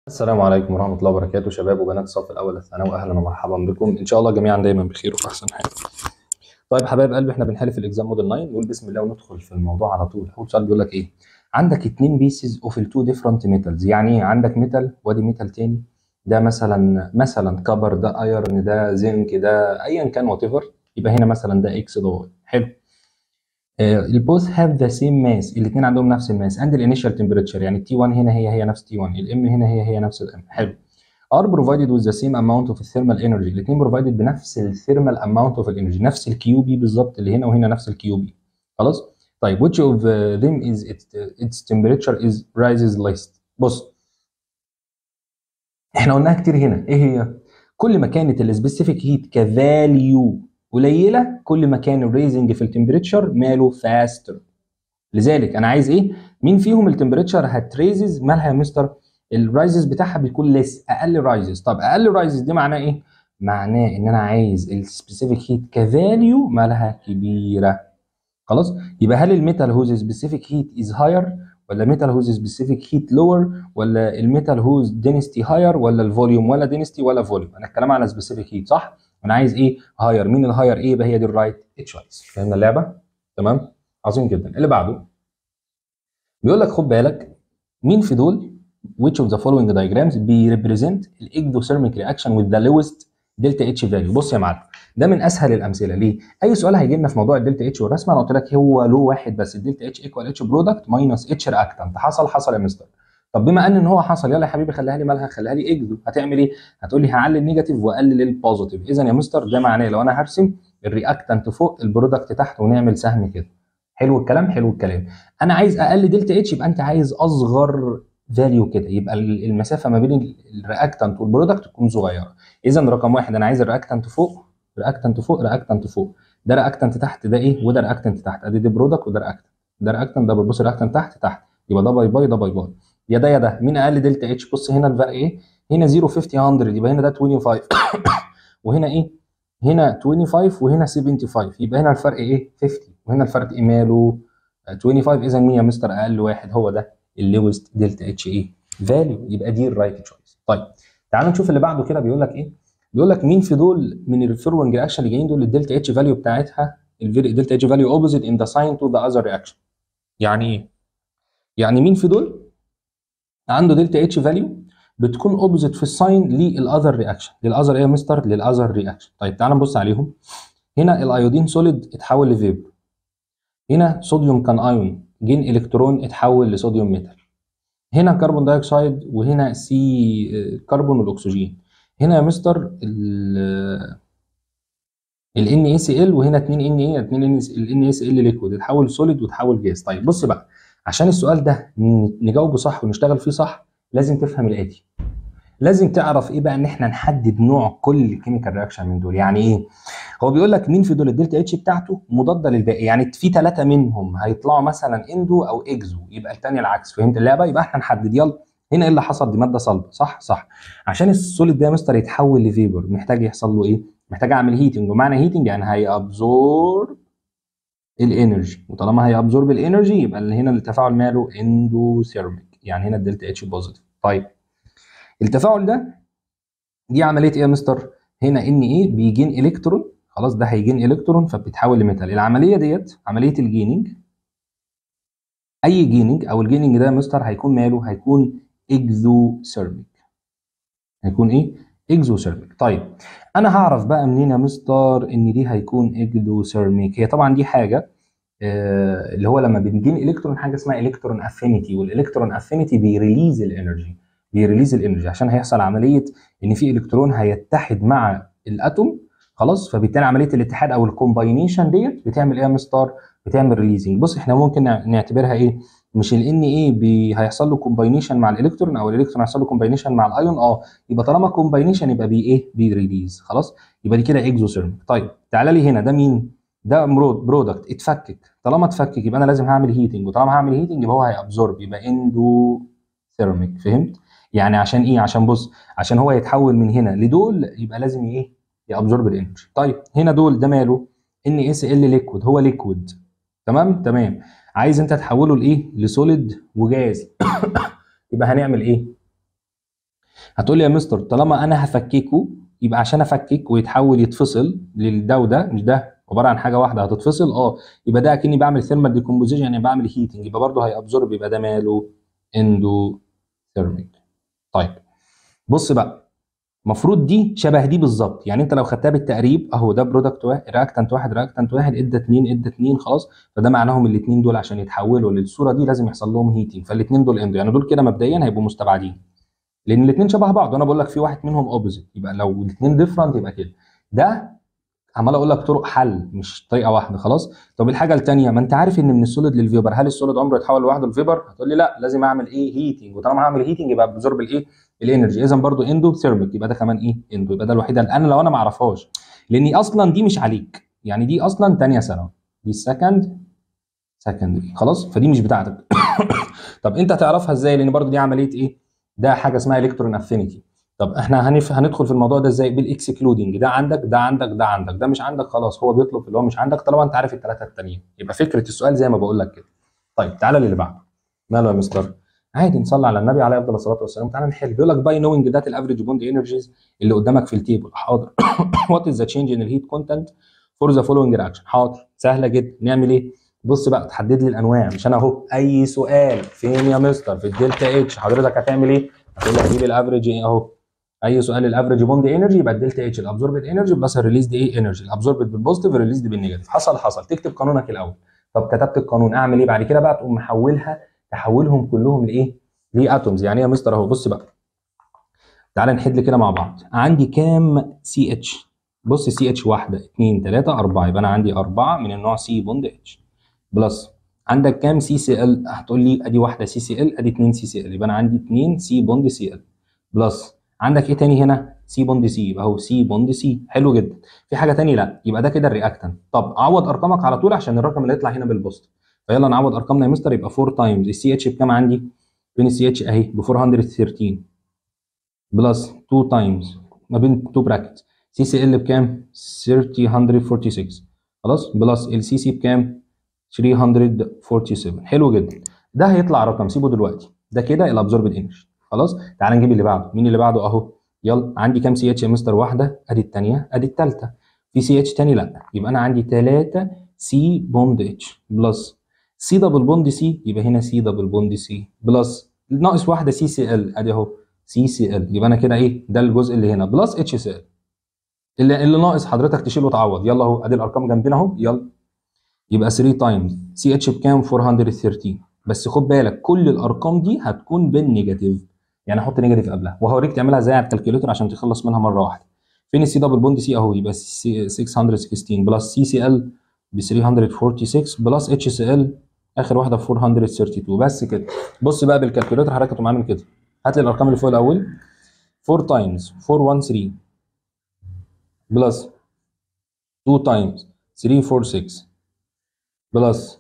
السلام عليكم ورحمة الله وبركاته شباب وبنات الصف الأول الثانوي أهلا ومرحبا بكم إن شاء الله جميعا دايما بخير وفي أحسن حال. طيب حبايب قلبي احنا بنحل في الإكزام موديل 9 نقول بسم الله وندخل في الموضوع على طول. أول سؤال بيقول لك إيه؟ عندك اتنين بيسز أوف التو ديفرنت ميتالز يعني إيه؟ عندك ميتال وادي ميتال تاني ده مثلا مثلا كبر ده ايرن ده زنك ده أيا كان وات ايفر يبقى هنا مثلا ده إكس ده واي حلو. البوث هاف ذا سيم ماس الاثنين عندهم نفس الماس اند الانيشال تمبريتشر يعني التي 1 هنا هي هي نفس تي 1 الام هنا هي هي نفس الام حلو are provided with the same amount of thermal energy الاثنين provided بنفس الثيرمال amount of energy نفس الكيو بي بالظبط اللي هنا وهنا نفس الكيو بي خلاص طيب which of them is its, its temperature is rises least بص احنا قلناها كتير هنا ايه هي كل ما كانت السبيسيفيك هيت كفاليو قليله كل ما كان الريزنج في التمبريتشر ماله فاستر لذلك انا عايز ايه مين فيهم التمبريتشر هتريزز مالها يا مستر الرايزز بتاعها بيكون ليس اقل رايزز طب اقل رايزز دي معناه ايه معناه ان انا عايز السبيسيفيك هيت كفاليو مالها كبيره خلاص يبقى هل الميتال هوز سبيسيفيك هيت از هاير ولا ميتال هوز سبيسيفيك هيت لور ولا الميتال هوز دينستي هاير ولا الفوليوم ولا دينستي ولا فوليوم انا الكلام على سبيسيفيك هيت صح انا عايز ايه هاير مين الهاير ايه يبقى هي دي الرايت تشويس فهمنا اللعبه تمام عظيم جدا اللي بعده بيقول لك خد بالك مين في دول which of the following diagrams بيريبريزنت الاكزوثيرميك رياكشن with the lowest دلتا اتش فاليو بص يا معلم ده من اسهل الامثله ليه اي سؤال هيجي لنا في موضوع الدلتا اتش والرسمه انا قلت لك هو له واحد بس الدلتا اتش ايكوال اتش برودكت ماينس اتش رياكتنت حصل حصل يا مستر طب بما ان ان هو حصل يلا يا حبيبي خليها لي مالها خليها لي اكزو هتعمل ايه هتقول لي هعلي النيجاتيف واقلل البوزيتيف اذا يا مستر ده معناه لو انا هرسم الرياكتنت فوق البرودكت تحت ونعمل سهم كده حلو الكلام حلو الكلام انا عايز اقل دلتا اتش يبقى انت عايز اصغر فاليو كده يبقى المسافه ما بين الرياكتنت والبرودكت تكون صغيره اذا رقم واحد انا عايز الرياكتنت فوق رياكتنت فوق رياكتنت فوق ده رياكتنت تحت ده ايه وده رياكتنت تحت ادي دي برودكت وده رياكتنت ده رياكتنت ده بص رياكتنت تحت تحت يبقى ده باي باي ده باي باي يا ده يا ده مين اقل دلتا اتش بص هنا الفرق ايه هنا 0 50 100 يبقى هنا ده 25 وهنا ايه هنا 25 وهنا 75 يبقى هنا الفرق ايه 50 وهنا الفرق ايه ماله 25 اذا مين يا مستر اقل واحد هو ده اللويست دلتا اتش ايه فاليو يبقى دي الرايت تشويس طيب تعالوا نشوف اللي بعده كده بيقول لك ايه بيقول لك مين في دول من الفيرونج رياكشن اللي جايين دول الدلتا اتش فاليو بتاعتها الدلتا اتش فاليو اوبوزيت ان ذا ساين تو ذا اذر رياكشن يعني ايه يعني مين في دول عنده دلتا اتش فاليو بتكون اوبوزيت في الساين للاذر رياكشن للاذر ايه يا مستر للاذر رياكشن طيب تعال نبص عليهم هنا الايودين سوليد اتحول لفيبر هنا صوديوم كان ايون جين الكترون اتحول لصوديوم ميتال هنا كربون دايوكسيد وهنا سي كربون والاكسجين هنا يا مستر ال ان اي سي ال وهنا 2 ان اي 2 ال اي سي ال ليكويد اتحول سوليد وتحول جاز طيب بص بقى عشان السؤال ده نجاوبه صح ونشتغل فيه صح لازم تفهم الاتي لازم تعرف ايه بقى ان احنا نحدد نوع كل كيميكال رياكشن من دول يعني ايه هو بيقول لك مين في دول الدلتا اتش بتاعته مضاده للباقي يعني في ثلاثه منهم هيطلعوا مثلا اندو او اكزو يبقى الثاني العكس فهمت اللعبه يبقى احنا نحدد يلا هنا ايه اللي حصل دي ماده صلبه صح صح عشان السوليد ده يا مستر يتحول لفيبر محتاج يحصل له ايه محتاج اعمل هيتنج ومعنى هيتنج يعني هيابزورب الانرجي وطالما هيابزورب الانرجي يبقى اللي هنا التفاعل ماله اندوثيرميك يعني هنا الدلتا اتش بوزيتيف طيب التفاعل ده دي عمليه ايه يا مستر هنا ان ايه بيجين الكترون خلاص ده هيجين الكترون فبيتحول لميتال العمليه ديت عمليه الجيننج اي جيننج او الجيننج ده يا مستر هيكون ماله هيكون اكزوثيرميك هيكون ايه اكزوثيرميك طيب انا هعرف بقى منين يا مستر ان دي هيكون اكزوثيرميك هي طبعا دي حاجه آه اللي هو لما بنجين الكترون حاجه اسمها الكترون افينيتي والالكترون افينيتي بيريليز الانرجي بيريليز الانرجي عشان هيحصل عمليه ان في الكترون هيتحد مع الاتوم خلاص فبالتالي عمليه الاتحاد او الكومباينيشن ديت بتعمل ايه يا مستر بتعمل ريليزنج بص احنا ممكن نعتبرها ايه مش ال ان ايه هيحصل له كومباينيشن مع الالكترون او الالكترون هيحصل له كومباينيشن مع الايون اه يبقى طالما كومباينيشن يبقى بي ايه بيريليز خلاص يبقى دي كده اكزوثيرميك طيب تعالى لي هنا ده مين ده برودكت اتفكك طالما اتفكك يبقى انا لازم هعمل هيتنج وطالما هعمل هيتنج يبقى هو هيابزورب يبقى اندو ثيرميك فهمت يعني عشان ايه عشان بص عشان هو يتحول من هنا لدول يبقى لازم ايه يابزورب الانرجي طيب هنا دول ده ماله ان اس ال ليكويد هو ليكويد تمام تمام عايز انت تحوله لايه لسوليد وجاز يبقى هنعمل ايه هتقول لي يا مستر طالما انا هفككه يبقى عشان افكك ويتحول يتفصل للده وده مش ده عباره عن حاجه واحده هتتفصل اه يبقى ده اكني بعمل ثيرمال ديكومبوزيشن يعني بعمل هيتنج يبقى برضه هيابزورب يبقى ده ماله اندو ثيرميك طيب بص بقى المفروض دي شبه دي بالظبط يعني انت لو خدتها بالتقريب اهو ده برودكت واحد رياكتنت واحد رياكتنت واحد ادى اتنين ادى اتنين خلاص فده معناهم الاثنين دول عشان يتحولوا للصوره دي لازم يحصل لهم هيتنج فالاثنين دول اندو يعني دول كده مبدئيا هيبقوا مستبعدين لان الاثنين شبه بعض وانا بقول لك في واحد منهم اوبوزيت يبقى لو الاثنين ديفرنت يبقى كده ده عمال اقول لك طرق حل مش طريقه واحده خلاص طب الحاجه الثانيه ما انت عارف ان من السوليد للفيبر هل السوليد عمره يتحول لوحده لفيبر هتقول لي لا لازم اعمل ايه هيتنج وطالما هعمل هيتنج يبقى ابزورب الايه الانرجي اذا برضو اندو ثيرميك يبقى ده كمان ايه اندو يبقى ده الوحيده اللي انا لو انا ما اعرفهاش لاني اصلا دي مش عليك يعني دي اصلا ثانيه ثانوي دي السكند سكندري خلاص فدي مش بتاعتك طب انت هتعرفها ازاي لان برضو دي عمليه ايه ده حاجه اسمها الكترون افينيتي طب احنا هنف... هندخل في الموضوع ده ازاي بالاكسكلودنج ده عندك ده عندك ده عندك ده مش عندك خلاص هو بيطلب اللي هو مش عندك طالما انت عارف الثلاثه التانيين يبقى فكره السؤال زي ما بقول لك كده طيب تعالى للي بعده ماله يا مستر عادي نصلي على النبي عليه افضل الصلاه والسلام تعالى نحل بيقول لك باي نوينج ذات الافريج بوند انرجيز اللي قدامك في التيبل حاضر وات از ذا تشينج ان الهيت كونتنت فور ذا فولوينج رياكشن حاضر سهله جدا نعمل ايه بص بقى تحدد لي الانواع مش انا اهو اي سؤال فين يا مستر في الدلتا اتش حضرتك هتعمل ايه هتقول لي هجيب الافريج ايه اهو اي سؤال الافريج بوند انرجي يبقى الدلتا اتش الابزوربد انرجي بلس الريليزد ايه انرجي الابزوربد بالبوزيتيف الريليزد بالنيجاتيف حصل حصل تكتب قانونك الاول طب كتبت القانون اعمل ايه بعد كده بقى تقوم محولها تحولهم كلهم لايه لاتومز يعني ايه يا مستر اهو بص بقى تعالى نحد كده مع بعض عندي كام سي اتش بص سي اتش واحده 2 3 4 يبقى انا عندي 4 من النوع سي بوند اتش بلس عندك كام سي سي ال هتقول لي ادي واحده سي سي ال ادي 2 سي سي ال يبقى انا عندي 2 سي بوند سي ال بلس عندك ايه تاني هنا سي بوند سي يبقى هو سي بوند سي حلو جدا في حاجه تاني لا يبقى ده كده الرياكتنت طب عوض ارقامك على طول عشان الرقم اللي يطلع هنا بالبوست فيلا نعوض ارقامنا يا مستر يبقى 4 تايمز السي اتش بكام عندي بين السي اتش اهي ب 413 بلس 2 تايمز ما بين 2 براكتس سي سي ال بكام 346 خلاص بلس السي سي بكام 347 حلو جدا ده هيطلع رقم سيبه دلوقتي ده كده الابزوربد انرجي خلاص تعال نجيب اللي بعده مين اللي بعده اهو يلا عندي كام سي اتش يا مستر واحده ادي الثانيه ادي الثالثه في سي اتش تاني لا يبقى انا عندي 3 سي بوند اتش بلس سي دبل بوند سي يبقى هنا سي دبل بوند سي بلس ناقص واحده سي سي ال ادي اهو سي سي ال يبقى انا كده ايه ده الجزء اللي هنا بلس اتش سي ال اللي, اللي ناقص حضرتك تشيل وتعوض يلا اهو ادي الارقام جنبنا اهو يلا يبقى 3 تايمز سي اتش بكام 413 بس خد بالك كل الارقام دي هتكون بالنيجاتيف يعني احط نيجاتيف قبلها وهوريك تعملها ازاي على الكالكوليتر عشان تخلص منها مره واحده فين السي دبل بوند سي اهو يبقى 616 بلس سي سي ال ب 346 بلس اتش سي ال اخر واحده 432 بس كده بص بقى بالكالكوليتر حضرتك تقوم عامل كده هات لي الارقام اللي فوق الاول 4 تايمز 413 بلس 2 تايمز 346 بلس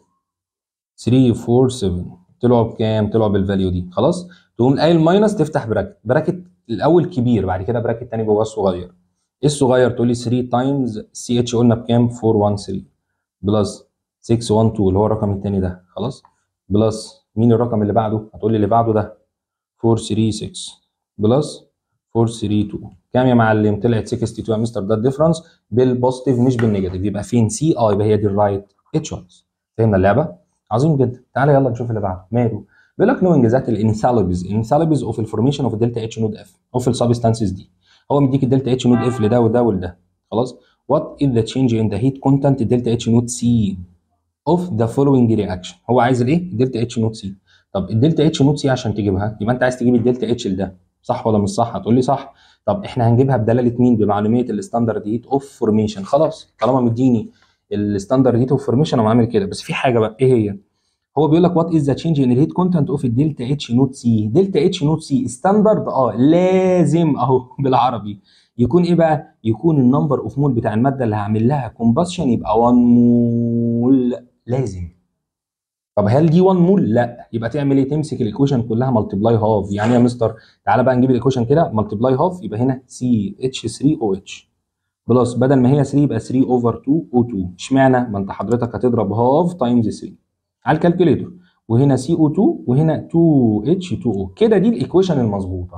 347 طلعوا بكام؟ طلعوا بالفاليو دي خلاص؟ تقوم قايل ماينس تفتح براكت براكت الاول كبير بعد كده براكت تاني جواه صغير ايه الصغير تقول لي 3 تايمز سي اتش قلنا بكام 413 بلس 612 اللي هو الرقم الثاني ده خلاص بلس مين الرقم اللي بعده هتقول لي اللي بعده ده 436 بلس 432 كام يا معلم طلعت 62 يا مستر ده الديفرنس بالبوزيتيف مش بالنيجاتيف يبقى فين سي اه يبقى هي دي الرايت تشويس فهمنا اللعبه عظيم جدا تعالى يلا نشوف اللي بعده ماله بيقول لك نوينج ذات الانثالوبيز الانثالوبيز اوف الفورميشن اوف الدلتا اتش نود اف اوف السبستانسز دي هو مديك الدلتا اتش نود اف لده وده ولده خلاص وات از ذا تشينج ان ذا هيت كونتنت الدلتا اتش نود سي اوف ذا فولوينج رياكشن هو عايز الايه الدلتا اتش نود سي طب الدلتا اتش نود سي عشان تجيبها يبقى انت عايز تجيب الدلتا اتش لده صح ولا مش صح هتقول لي صح طب احنا هنجيبها بدلاله مين بمعلوميه الستاندرد هيت اوف فورميشن خلاص طالما مديني الستاندرد هيت اوف فورميشن انا عامل كده بس في حاجه بقى ايه هي هو بيقول لك وات از ذا تشينج ان الهيت كونتنت اوف الدلتا اتش نوت سي دلتا اتش نوت سي ستاندرد اه لازم اهو بالعربي يكون ايه بقى يكون النمبر اوف مول بتاع الماده اللي هعمل لها كومباشن يبقى 1 مول لازم طب هل دي 1 مول لا يبقى تعمل ايه تمسك الايكويشن كلها ملتبلاي هاف يعني يا مستر تعالى بقى نجيب الايكويشن كده ملتبلاي هاف يبقى هنا سي اتش 3 او اتش بلس بدل ما هي 3 يبقى 3 اوفر 2 او 2 اشمعنى ما انت حضرتك هتضرب هاف تايمز 3 على الكالكوليتر وهنا سي او 2 وهنا 2 اتش 2 او كده دي الايكويشن المظبوطه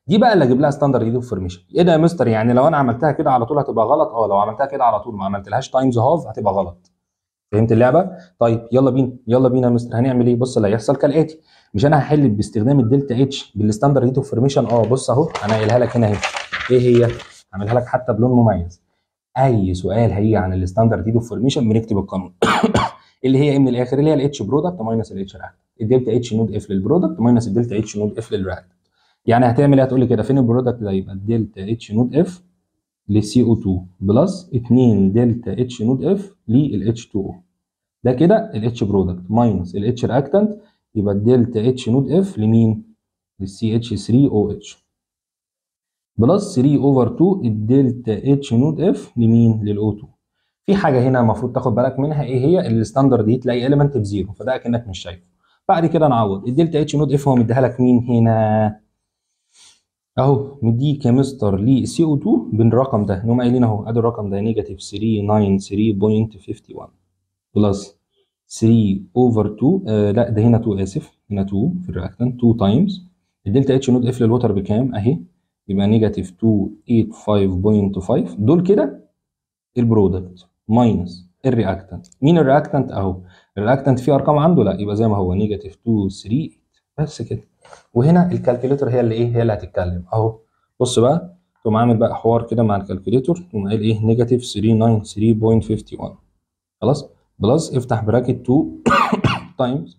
دي بقى اللي اجيب لها ستاندرد هيت اوف فورميشن ايه ده يا مستر يعني لو انا عملتها كده على طول هتبقى غلط اه لو عملتها كده على طول ما عملتلهاش تايمز هاف هتبقى غلط فهمت اللعبه طيب يلا بينا يلا بينا يا مستر هنعمل ايه بص اللي هيحصل كالاتي مش انا هحل باستخدام الدلتا اتش بالستاندرد هيت اوف فورميشن اه بص اهو انا قايلها لك هنا اهي ايه هي هعملها لك حتى بلون مميز اي سؤال هيجي عن الستاندرد هيت اوف فورميشن بنكتب القانون اللي هي ايه من الاخر اللي هي الاتش برودكت ماينس الاتش رياكت الدلتا اتش نود اف للبرودكت ماينس الدلتا اتش نود اف للرياكت يعني هتعمل ايه هتقول لي كده فين البرودكت ده يبقى الدلتا اتش نود اف للسي او 2 بلس 2 دلتا اتش نود اف للاتش 2 او ده كده الاتش برودكت ماينس الاتش رياكتنت يبقى الدلتا اتش نود اف لمين؟ للسي اتش 3 او اتش بلس 3 اوفر 2 الدلتا اتش نود اف لمين؟ للاو 2 في حاجه هنا المفروض تاخد بالك منها ايه هي الستاندرد دي تلاقي اليمنت بزيرو فده اكنك مش شايفه بعد كده نعوض الدلتا اتش نود اف هو مديها لك مين هنا؟ اهو مديك يا مستر لسي او 2 بالرقم ده نقوم قايلين اهو ادي الرقم ده نيجاتيف 393.51 بلس 3 اوفر 2 آه لا ده هنا 2 اسف هنا 2 في الرياكتنت 2 تايمز الدلتا اتش نود اف للوتر بكام اهي يبقى نيجاتيف 285.5 دول كده البرودكت ماينس الرياكتنت مين الرياكتنت اهو الرياكتنت فيه ارقام عنده لا يبقى زي ما هو نيجاتيف 238 بس كده وهنا الكالكوليتر هي اللي ايه هي اللي هتتكلم اهو بص بقى تقوم عامل بقى حوار كده مع الكالكوليتر تقوم قايل ايه نيجاتيف 393.51 خلاص بلس افتح براكت 2 تايمز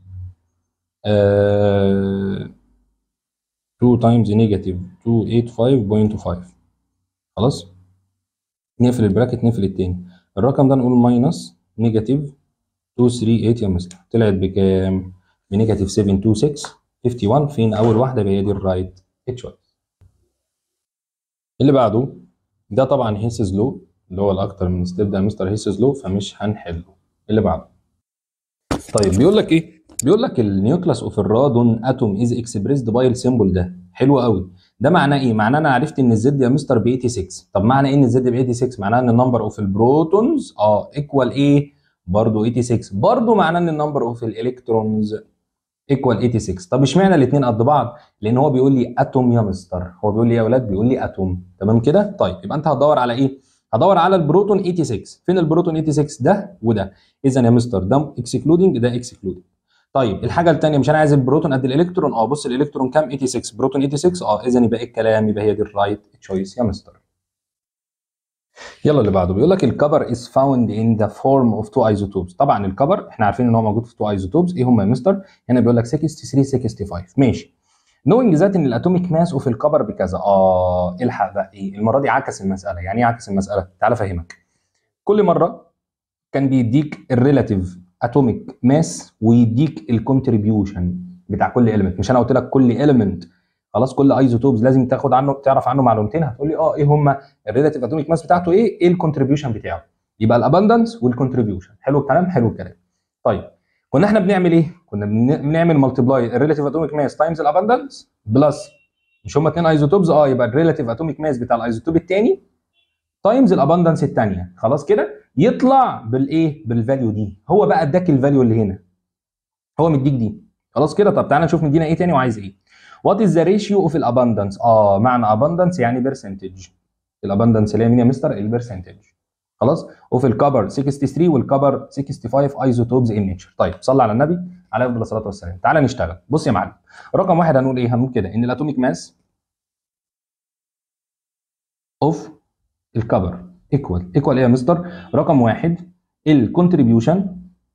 2 تايمز نيجاتيف 285.5 خلاص نقفل البراكت نقفل التاني الرقم ده نقول ماينس نيجاتيف 238 يا مستر طلعت بكام؟ بنيجاتيف 726 51 فين اول واحده هي دي الرايت تشويس اللي بعده ده طبعا هيسز لو اللي هو الاكتر من ستيب ده مستر هيسز لو فمش هنحله اللي بعده طيب بيقول لك ايه بيقول لك النيوكلاس اوف الرادون اتوم از اكسبريسد باي السيمبل ده حلو قوي ده معناه ايه معناه انا عرفت ان الزد يا مستر ب 86 طب معنى ايه ان الزد ب 86 معناه ان النمبر اوف البروتونز اه ايكوال ايه برضه 86 برضه معناه ان النمبر اوف الالكترونز ايكوال 86 طب اشمعنى الاثنين قد بعض لان هو بيقول لي اتوم يا مستر هو بيقول لي يا اولاد بيقول لي اتوم تمام كده طيب يبقى انت هتدور على ايه هدور على البروتون 86 فين البروتون 86 ده وده اذا يا مستر ده اكسكلودنج ده اكسكلودنج طيب الحاجه الثانيه مش انا عايز البروتون قد الالكترون اه بص الالكترون كام 86 بروتون 86 اه اذا يبقى ايه الكلام يبقى هي دي الرايت تشويس يا مستر يلا اللي بعده بيقول لك الكبر از فاوند ان ذا فورم اوف تو ايزوتوبس طبعا الكبر احنا عارفين ان هو موجود في تو ايزوتوبس ايه هم يا مستر هنا بيقول لك 63 65 ماشي نوينج ذات ان الاتوميك ماس اوف الكبر بكذا اه الحق بقى ايه المره دي عكس المساله يعني ايه عكس المساله تعال افهمك كل مره كان بيديك الريلاتيف اتوميك ماس ويديك الكونتريبيوشن بتاع كل اليمنت مش انا قلت لك كل اليمنت خلاص كل ايزوتوبز لازم تاخد عنه تعرف عنه معلومتين هتقول لي اه ايه هم الريلاتيف اتوميك ماس بتاعته ايه ايه الكونتريبيوشن بتاعه يبقى الاباندنس والكونتريبيوشن حلو الكلام حلو الكلام طيب كنا احنا بنعمل ايه كنا بنعمل ملتبلاي الريلاتيف اتوميك ماس تايمز الاباندنس بلس مش هم اثنين ايزوتوبز اه يبقى الريلاتيف اتوميك ماس بتاع الايزوتوب الثاني تايمز الاباندنس الثانيه خلاص كده يطلع بالايه بالفاليو دي هو بقى اداك الفاليو اللي هنا هو مديك دي خلاص كده طب تعالى نشوف مدينا ايه تاني وعايز ايه وات از ذا ريشيو اوف الاباندنس اه معنى اباندنس يعني برسنتج الاباندنس اللي هي مين يا مستر البرسنتج خلاص وفي الكبر 63 والكبر 65 ايزوتوبز ان نيتشر طيب صلى على النبي عليه افضل الصلاه والسلام تعالى نشتغل بص يا معلم رقم واحد هنقول ايه هنقول كده ان الاتوميك ماس اوف الكبر ايكوال ايكوال ايه يا مستر رقم واحد الكونتريبيوشن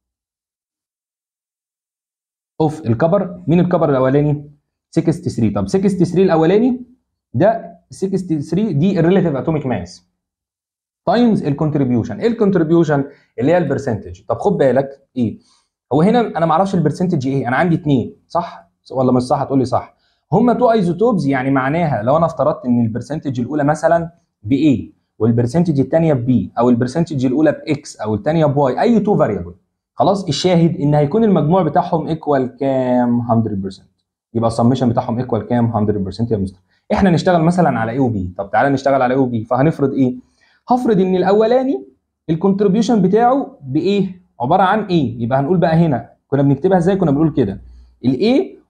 اوف الكبر مين الكبر الاولاني 63 طب 63 الاولاني ده 63 دي الريليتيف اتوميك ماس تايمز الكونتريبيوشن ايه الكونتريبيوشن اللي هي البرسنتج طب خد بالك ايه هو هنا انا ما اعرفش البرسنتج ايه انا عندي اثنين صح ولا مش صح هتقول لي صح هما تو ايزوتوبز يعني معناها لو انا افترضت ان البرسنتج الاولى مثلا ب A والبرسنتج الثانيه ب B او البرسنتج الاولى ب X او الثانيه ب Y اي تو فاريبل خلاص الشاهد ان هيكون المجموع بتاعهم ايكوال كام 100% يبقى السمشن بتاعهم ايكوال كام 100% يا مستر احنا نشتغل مثلا على A و B طب تعالى نشتغل على A و B فهنفرض ايه هفرض ان الاولاني الكونتريبيوشن بتاعه بايه عباره عن ايه يبقى هنقول بقى هنا كنا بنكتبها ازاي كنا بنقول كده الاي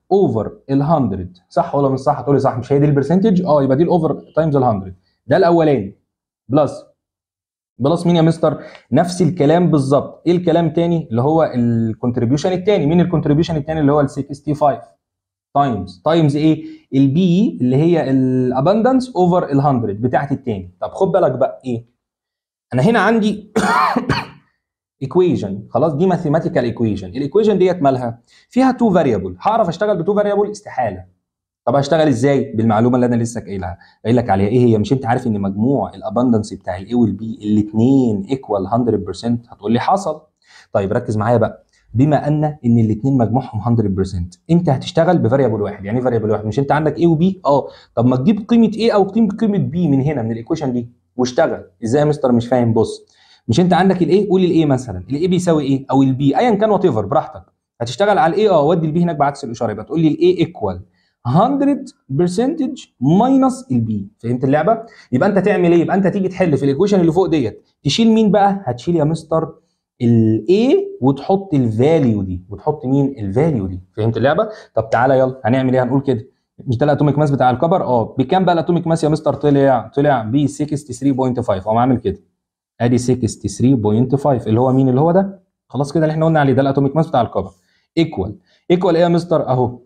اوفر ال 100 صح ولا مش صح؟ هتقول لي صح مش هي دي البرسنتج؟ اه يبقى دي الاوفر تايمز ال 100 ده الاولاني بلس بلس مين يا مستر؟ نفس الكلام بالظبط، ايه الكلام تاني؟ اللي هو الكونتريبيوشن التاني، مين الكونتريبيوشن التاني اللي هو ال 65 تايمز تايمز ايه؟ البي اللي هي الابندنس اوفر ال 100 بتاعت التاني، طب خد بالك بقى ايه؟ انا هنا عندي ايكويجن خلاص دي ماثيماتيكال ايكويجن الايكويجن ديت مالها فيها تو فاريبل هعرف اشتغل بتو فاريبل استحاله طب هشتغل ازاي بالمعلومه اللي انا لسه قايلها قايل لك عليها ايه هي مش انت عارف ان مجموع الابندنس بتاع الاي والبي الاثنين ايكوال 100% هتقول لي حصل طيب ركز معايا بقى بما ان ان الاثنين مجموعهم 100% انت هتشتغل بفاريبل واحد يعني ايه فاريبل واحد مش انت عندك ايه وبي اه طب ما تجيب قيمه ايه او قيمه قيمه بي من هنا من الايكويشن دي واشتغل ازاي يا مستر مش فاهم بص مش انت عندك الايه قول الايه مثلا الايه بيساوي ايه او البي ايا كان وات ايفر براحتك هتشتغل على الايه اه ودي البي هناك بعكس الاشاره يبقى تقول لي الايه ايكوال 100% ماينس البي فهمت اللعبه يبقى انت تعمل ايه يبقى انت تيجي تحل في الايكويشن اللي فوق ديت تشيل مين بقى هتشيل يا مستر الاي وتحط الفاليو دي وتحط مين الفاليو دي فهمت اللعبه طب تعالى يلا هنعمل ايه هنقول كده مش ده الاتوميك ماس بتاع الكبر اه بكام بقى الاتوميك ماس يا مستر طلع طلع ب 63.5 اقوم عامل كده ادي 63.5 اللي هو مين اللي هو ده خلاص كده اللي احنا قلنا عليه ده الاتوميك ماس بتاع الكبر ايكوال ايكوال ايه يا مستر اهو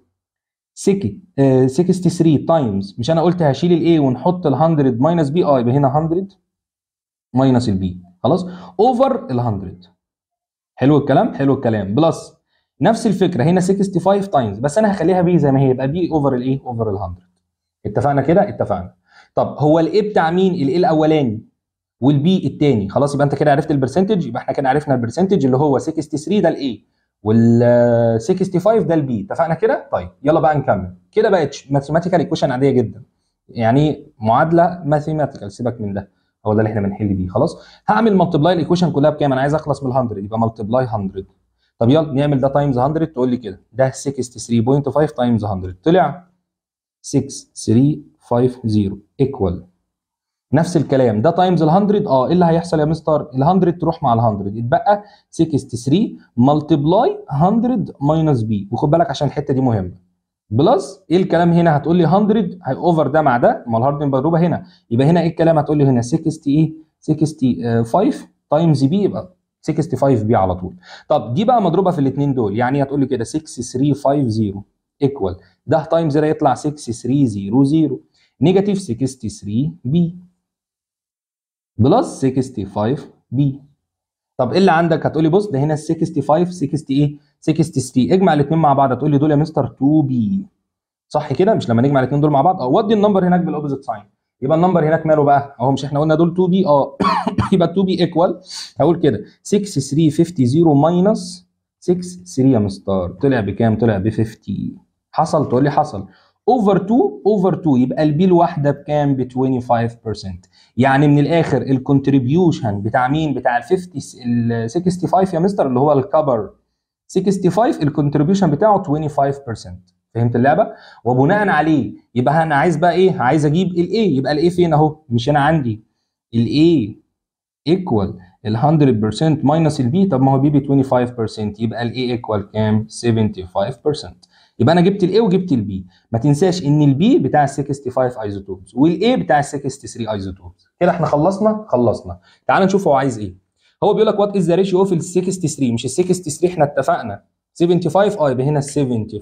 63 تايمز مش انا قلت هشيل الاي ونحط ال 100 ماينس بي اه يبقى هنا 100 ماينس البي خلاص اوفر ال 100 حلو الكلام حلو الكلام بلس نفس الفكره هنا 65 تايمز بس انا هخليها بي زي ما هي يبقى بي اوفر الايه اوفر ال 100 اتفقنا كده اتفقنا طب هو الايه بتاع مين الايه الاولاني والبي الثاني خلاص يبقى انت كده عرفت البرسنتج يبقى احنا كده عرفنا البرسنتج اللي هو 63 ده الاي وال 65 ده البي اتفقنا كده طيب يلا بقى نكمل كده بقت ماثيماتيكال ايكويشن عاديه جدا يعني معادله ماثيماتيكال سيبك من ده هو ده اللي احنا بنحل بيه خلاص هعمل ملتبلاي الايكويشن كلها بكام انا عايز اخلص من 100 يبقى ملتبلاي 100 طب يلا نعمل ده تايمز 100 تقول لي كده ده 63.5 تايمز 100 طلع 6350 ايكوال نفس الكلام ده تايمز ال 100 اه ايه اللي هيحصل يا مستر ال 100 تروح مع ال 100 يتبقى 63 ملتبلاي 100 ماينس بي وخد بالك عشان الحته دي مهمه بلس ايه الكلام هنا هتقول لي 100 هي اوفر ده مع ده ما ال 100 مضروبه هنا يبقى هنا ايه الكلام هتقول لي هنا 60 ايه 65 تايمز بي يبقى 65 بي على طول طب دي بقى مضروبه في الاثنين دول يعني هتقول لي كده 6350 ايكوال ده تايمز ده يطلع 6300 نيجاتيف 63 بي بلس 65 بي طب ايه اللي عندك هتقول لي بص ده هنا 65 60 ايه 63 اجمع الاثنين مع بعض هتقول لي دول يا مستر 2 بي صح كده مش لما نجمع الاثنين دول مع بعض اه ودي النمبر هناك بالاوبوزيت ساين يبقى النمبر هناك ماله بقى اهو مش احنا قلنا دول 2 بي اه يبقى 2 بي ايكوال هقول كده 6350 ماينس 63 يا مستر طلع بكام طلع ب 50 حصل تقول لي حصل اوفر 2 اوفر 2 يبقى البي الواحده بكام ب 25% يعني من الاخر الكونتريبيوشن بتاع مين بتاع ال 50 ال 65 يا مستر اللي هو الكبر 65 الكونتريبيوشن بتاعه 25% فهمت اللعبه وبناء عليه يبقى انا عايز بقى ايه عايز اجيب الاي يبقى الاي فين اهو مش انا عندي الاي ايكوال ال 100% ماينس البي طب ما هو بي ب 25% يبقى الاي ايكوال كام 75% يبقى انا جبت الاي وجبت البي ما تنساش ان البي بتاع ال 65 ايزوتوبز والاي بتاع ال 63 ايزوتوبز كده احنا خلصنا خلصنا تعال نشوف هو عايز ايه هو بيقول لك وات از ذا ريشيو اوف ال 63 مش ال 63 احنا اتفقنا 75 اه يبقى هنا 75%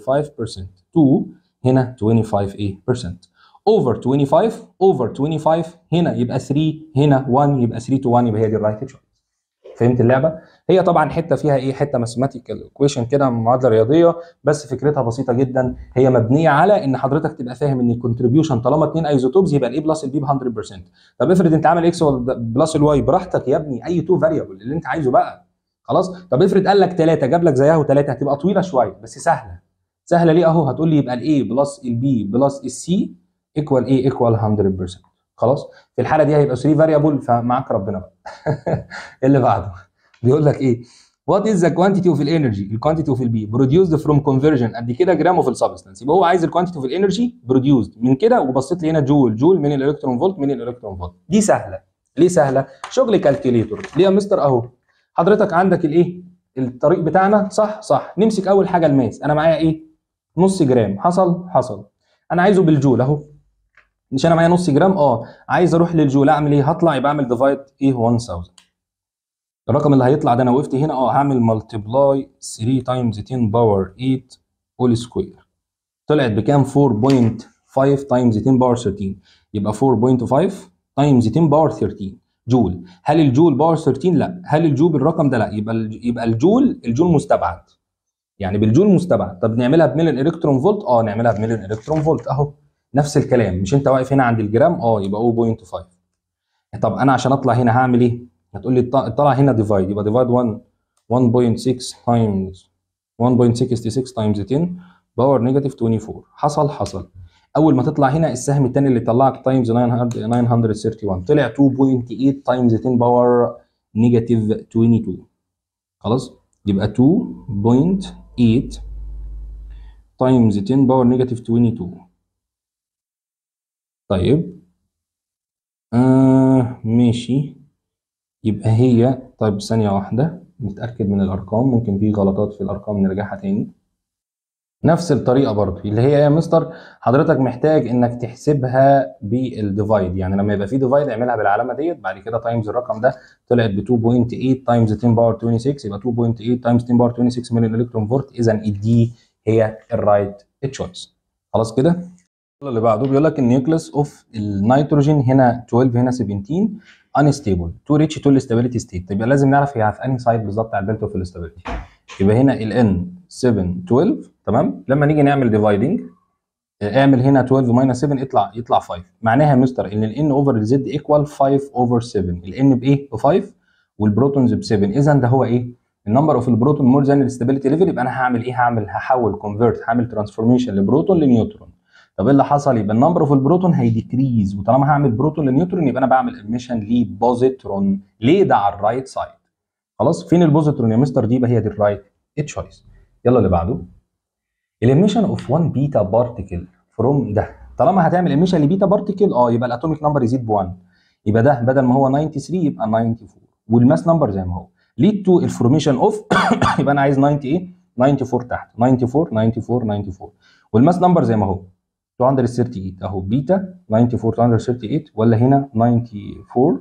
2 هنا 25 ايه percent اوفر 25 اوفر 25 هنا يبقى 3 هنا 1 يبقى 3 تو 1 يبقى هي دي الرايت تشويس فهمت اللعبه هي طبعا حته فيها ايه حته ماثيماتيكال ايكويشن كده معادله رياضيه بس فكرتها بسيطه جدا هي مبنيه على ان حضرتك تبقى فاهم ان الكونتريبيوشن طالما اثنين ايزوتوبز يبقى الاي بلس البي ب 100% طب افرض انت عامل اكس بلس الواي براحتك يا ابني اي تو فاريبل اللي انت عايزه بقى خلاص طب افرض قال لك ثلاثه جاب لك زيها وثلاثه هتبقى طويله شويه بس سهله سهله ليه اهو هتقول لي يبقى الاي بلس البي بلس السي ايكوال ايه ايكوال 100% خلاص في الحاله دي هيبقى 3 فاريبل فمعاك ربنا بقى اللي بعده بيقول لك ايه وات از ذا كوانتيتي اوف الانرجي الكوانتيتي اوف البي بروديوسد فروم كونفرجن قد كده جرام اوف السبستانس يبقى هو عايز الكوانتيتي اوف الانرجي بروديوسد من كده وبصيت لي هنا جول جول من الالكترون فولت من الالكترون فولت دي سهله ليه سهله شغل كالكوليتور ليه يا مستر اهو حضرتك عندك الايه الطريق بتاعنا صح صح نمسك اول حاجه الماس انا معايا ايه نص جرام حصل حصل انا عايزه بالجول اهو مش انا معايا نص جرام اه عايز اروح للجول اعمل ايه هطلع يبقى اعمل ديفايد ايه 1000 الرقم اللي هيطلع ده انا وقفت هنا اه هعمل ملتبلاي 3 تايمز 10 باور 8 هول سكوير طلعت بكام 4.5 تايمز 10 باور 13 يبقى 4.5 تايمز 10 باور 13 جول هل الجول باور 13 لا هل الجول بالرقم ده لا يبقى ال- يبقى الجول الجول مستبعد يعني بالجول مستبعد طب نعملها بمليون الكترون فولت اه نعملها بمليون الكترون فولت اهو نفس الكلام مش انت واقف هنا عند الجرام اه يبقى 0.5 طب انا عشان اطلع هنا هعمل ايه هتقول لي الط- طلع هنا ديفايد يبقى ديفايد 1 1.6 تايمز 1.66 تايمز 10 باور نيجاتيف 24 حصل حصل اول ما تطلع هنا السهم الثاني اللي طلعك تايمز 900 931 طلع 2.8 تايمز 10 باور نيجاتيف 22 خلاص يبقى 2.8 تايمز 10 باور نيجاتيف 22 طيب آه ماشي يبقى هي طيب ثانية واحدة نتأكد من الأرقام ممكن في غلطات في الأرقام نرجعها تاني نفس الطريقة برضه اللي هي يا مستر حضرتك محتاج إنك تحسبها بالديفايد يعني لما يبقى في ديفايد اعملها بالعلامة ديت بعد كده تايمز الرقم ده طلعت ب 2.8 تايمز 10 باور 26 يبقى 2.8 تايمز 10 باور 26 مليون الكترون فولت إذا دي هي الرايت تشويس خلاص كده اللي بعده بيقول لك النيوكليس اوف النيتروجين هنا 12 هنا 17 انستيبل تو ريتش تو الاستابيليتي ستيت يبقى لازم نعرف هي في انهي سايد بالظبط على البيلت اوف الاستابيليتي يبقى هنا ال ان 7 12 تمام لما نيجي نعمل ديفايدنج اعمل هنا 12 ماينس 7 يطلع يطلع 5 معناها يا مستر ان الان اوفر الزد ايكوال 5 اوفر 7 الان بايه؟ ب 5 والبروتونز ب 7 اذا ده هو ايه؟ النمبر اوف البروتون مور ذان الاستابيليتي ليفل يبقى انا هعمل ايه؟ هعمل هحول كونفرت هعمل ترانسفورميشن لبروتون لنيوترون طب ايه اللي حصل؟ يبقى النمبر اوف البروتون هيديكريز وطالما هعمل بروتون لنيوترون يبقى انا بعمل ادميشن لبوزيترون ليه ده على الرايت سايد خلاص فين البوزيترون يا مستر دي يبقى هي دي الرايت تشويس يلا اللي بعده الاميشن اوف 1 بيتا بارتيكل فروم ده طالما هتعمل اميشن لبيتا بارتيكل اه يبقى الاتوميك نمبر يزيد ب 1 يبقى ده بدل ما هو 93 يبقى 94 والماس نمبر زي ما هو ليد تو الفورميشن اوف يبقى انا عايز 90 ايه 94 تحت 94 94 94 والماس نمبر زي ما هو 238 اهو بيتا 94 238 ولا هنا 94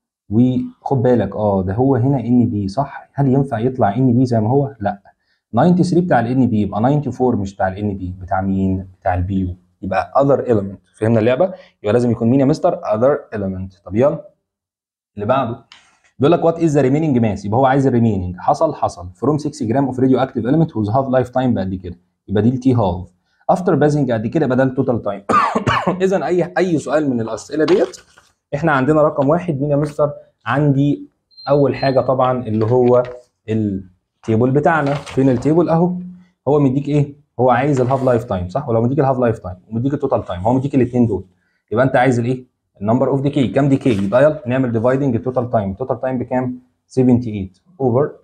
وخد بالك اه ده هو هنا ان بي صح هل ينفع يطلع ان بي زي ما هو لا 93 بتاع الان بي يبقى 94 مش بتاع الان بي بتاع مين بتاع البي يو يبقى other element فهمنا اللعبه يبقى لازم يكون مين يا مستر other element طب يلا اللي بعده بيقول لك وات از ذا ريميننج ماس يبقى هو عايز الريميننج حصل حصل فروم 6 جرام اوف راديو اكتيف element whose half life time بقد كده يبقى دي التي هاف افتر بازنج قد كده يبقى ده التوتال تايم اذا اي اي سؤال من الاسئله ديت احنا عندنا رقم واحد مين يا مستر عندي اول حاجه طبعا اللي هو التيبل بتاعنا فين التيبل اهو هو مديك ايه هو عايز الهاف لايف تايم صح ولو مديك الهاف لايف تايم ومديك التوتال تايم هو مديك الاثنين دول يبقى انت عايز الايه النمبر اوف ديكي كام ديكي يبقى يلا نعمل ديفايدنج التوتال تايم التوتال تايم بكام 78 اوفر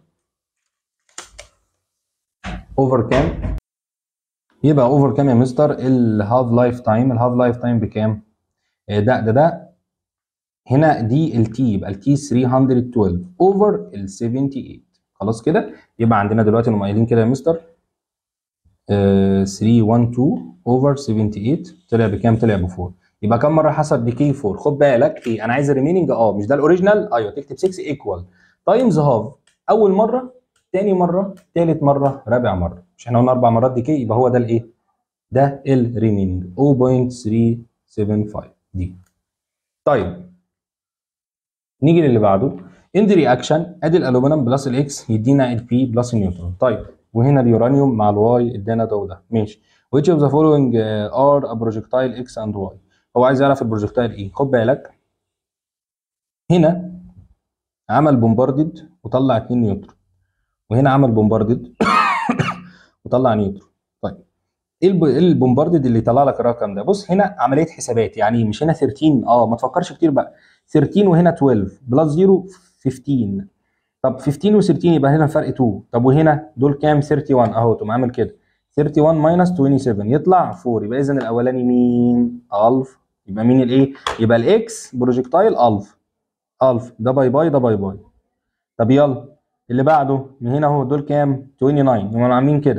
اوفر كام يبقى اوفر كام يا مستر الهاف لايف تايم الهاف لايف تايم بكام آه، ده ده ده هنا دي التي يبقى التي 312 اوفر ال 78 خلاص كده يبقى عندنا دلوقتي نقوم قايلين كده يا مستر آه 312 اوفر 78 طلع بكام طلع ب 4 يبقى كم مره حصل ديكي 4 خد بالك ايه انا عايز الريميننج اه مش ده الاوريجينال ايوه تكتب 6 ايكوال تايمز هاف اول مره تاني مره تالت مره رابع مره مش احنا قلنا اربع مرات ديكي يبقى هو ده الايه ده الريميننج 0.375 دي طيب نيجي للي بعده ان دي رياكشن ادي الالومنيوم بلس الاكس يدينا البي بلس النيوترون طيب وهنا اليورانيوم مع الواي ادانا ده وده ماشي which of the following uh, are a projectile x and y هو عايز يعرف البروجكتايل ايه خد بالك هنا عمل بومباردد وطلع 2 نيوترون وهنا عمل بومباردد وطلع نيوترون طيب ايه الب- إيه البومباردد اللي يطلع لك الرقم ده بص هنا عمليه حسابات يعني مش هنا 13 اه ما تفكرش كتير بقى 13 وهنا 12 بلس 0 15 طب 15 و13 يبقى هنا الفرق 2 طب وهنا دول كام 31 اهو تقوم عامل كده 31 ماينس 27 يطلع 4 يبقى اذا الاولاني مين 1000 يبقى مين الايه يبقى الاكس بروجكتايل 1000 1000 ده باي باي ده باي باي طب يلا اللي بعده من هنا اهو دول كام 29 يبقى عاملين كده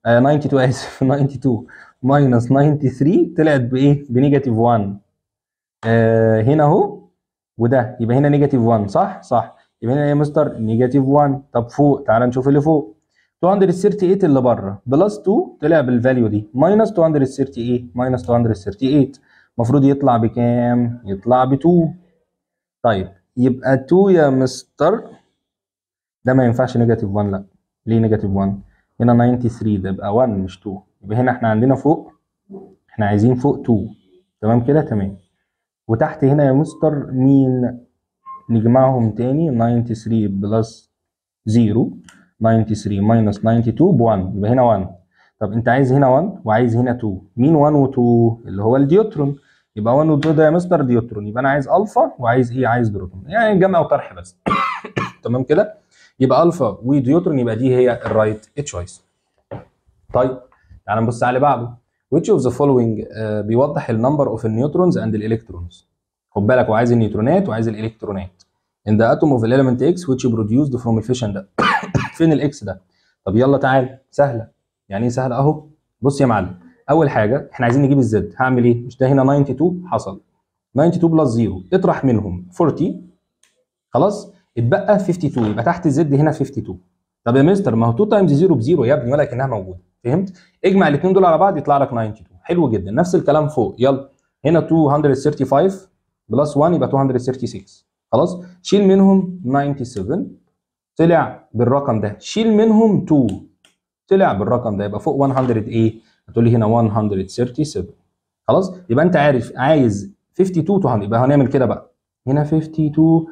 آه 92 اسف 92 ماينس 93 طلعت بايه؟ بنيجاتيف 1 آه هنا اهو وده يبقى هنا نيجاتيف 1 صح؟ صح يبقى هنا ايه يا مستر؟ نيجاتيف 1 طب فوق تعال نشوف اللي فوق 238 اللي بره بلس 2 طلع بالفاليو دي ماينس 238 ماينس 238 المفروض يطلع بكام؟ يطلع ب 2 طيب يبقى 2 يا مستر ده ما ينفعش نيجاتيف 1 لا ليه نيجاتيف 1 هنا 93 ده يبقى 1 مش 2 يبقى هنا احنا عندنا فوق احنا عايزين فوق 2 تمام كده تمام وتحت هنا يا مستر مين نجمعهم تاني 93 بلس 0 93 ماينس 92 ب 1 يبقى هنا 1 طب انت عايز هنا 1 وعايز هنا 2 مين 1 و 2 اللي هو الديوترون يبقى 1 و 2 ده يا مستر ديوترون يبقى انا عايز الفا وعايز ايه عايز ديوترون يعني جمع وطرح بس تمام كده يبقى الفا وديوترون يبقى دي هي الرايت تشويس طيب تعال نبص على اللي بعده which of the following آه بيوضح النمبر اوف النيوترونز اند الالكترونز خد بالك وعايز النيوترونات وعايز الالكترونات in the atom of element X which produced from الفيشن ده فين الاكس ده طب يلا تعال سهله يعني ايه سهله اهو بص يا معلم اول حاجه احنا عايزين نجيب الزد هعمل ايه مش ده هنا 92 حصل 92 بلس 0 اطرح منهم 40 خلاص اتبقى 52 يبقى تحت الزد هنا 52 طب يا مستر ما هو 2 تايمز 0 بزيرو يا ابني ولا كانها موجوده فهمت اجمع الاثنين دول على بعض يطلع لك 92 حلو جدا نفس الكلام فوق يلا هنا 235 بلس 1 يبقى 236 خلاص شيل منهم 97 طلع بالرقم ده شيل منهم 2 طلع بالرقم ده يبقى فوق 100 ايه هتقول لي هنا 137 خلاص يبقى انت عارف عايز 52 200 يبقى هنعمل كده بقى هنا 52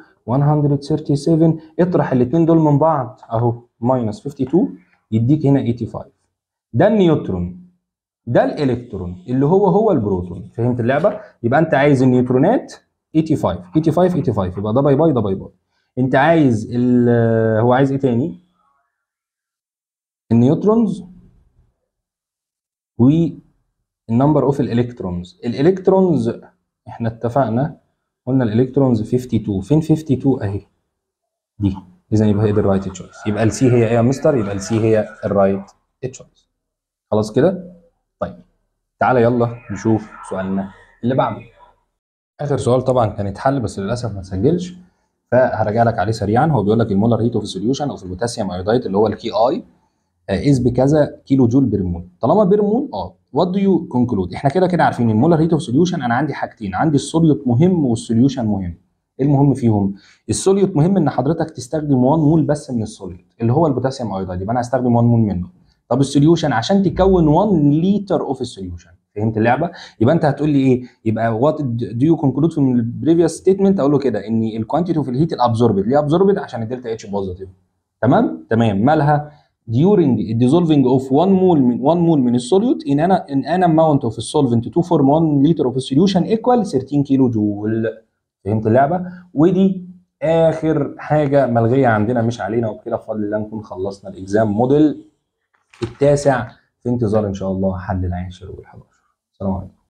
137 اطرح الاثنين دول من بعض اهو ماينس 52 يديك هنا 85 ده النيوترون ده الالكترون اللي هو هو البروتون فهمت اللعبه يبقى انت عايز النيوترونات 85 85 85 يبقى ده باي باي ده باي باي انت عايز هو عايز ايه تاني النيوترونز والنمبر اوف الالكترونز الالكترونز احنا اتفقنا قلنا الالكترونز 52 فين 52 اهي دي اذا يبقى هي دي الرايت تشويس يبقى السي هي ايه يا مستر يبقى السي هي الرايت تشويس خلاص كده طيب تعالى يلا نشوف سؤالنا اللي بعده اخر سؤال طبعا كان اتحل بس للاسف ما سجلش فهرجع لك عليه سريعا هو بيقول لك المولر هيت اوف سوليوشن او في البوتاسيوم ايودايد اللي هو الكي اي از بكذا كيلو جول بير مول طالما بير مول اه وات دو يو كونكلود احنا كده كده عارفين المولر هيت اوف سوليوشن انا عندي حاجتين عندي السوليوت مهم والسوليوشن مهم ايه المهم فيهم السوليوت مهم ان حضرتك تستخدم 1 مول بس من السوليوت اللي هو البوتاسيوم ايودايد يبقى انا هستخدم 1 مول منه طب السوليوشن عشان تكون 1 لتر اوف السوليوشن فهمت اللعبه يبقى انت هتقول لي ايه يبقى وات دو يو كونكلود في البريفيوس ستيتمنت اقول له كده ان الكوانتيتي اوف الهيت الابزوربد ليه ابزوربد عشان الدلتا اتش بوزيتيف تمام تمام مالها during the dissolving of 1 mole من 1 mole من السوليوت in an, in an amount of solvent to form 1 liter of solution equal 13 كيلو جول فهمت اللعبه ودي اخر حاجه ملغيه عندنا مش علينا وبكده بفضل الله نكون خلصنا الاكزام موديل التاسع في انتظار ان شاء الله حل العاشر وال11 السلام عليكم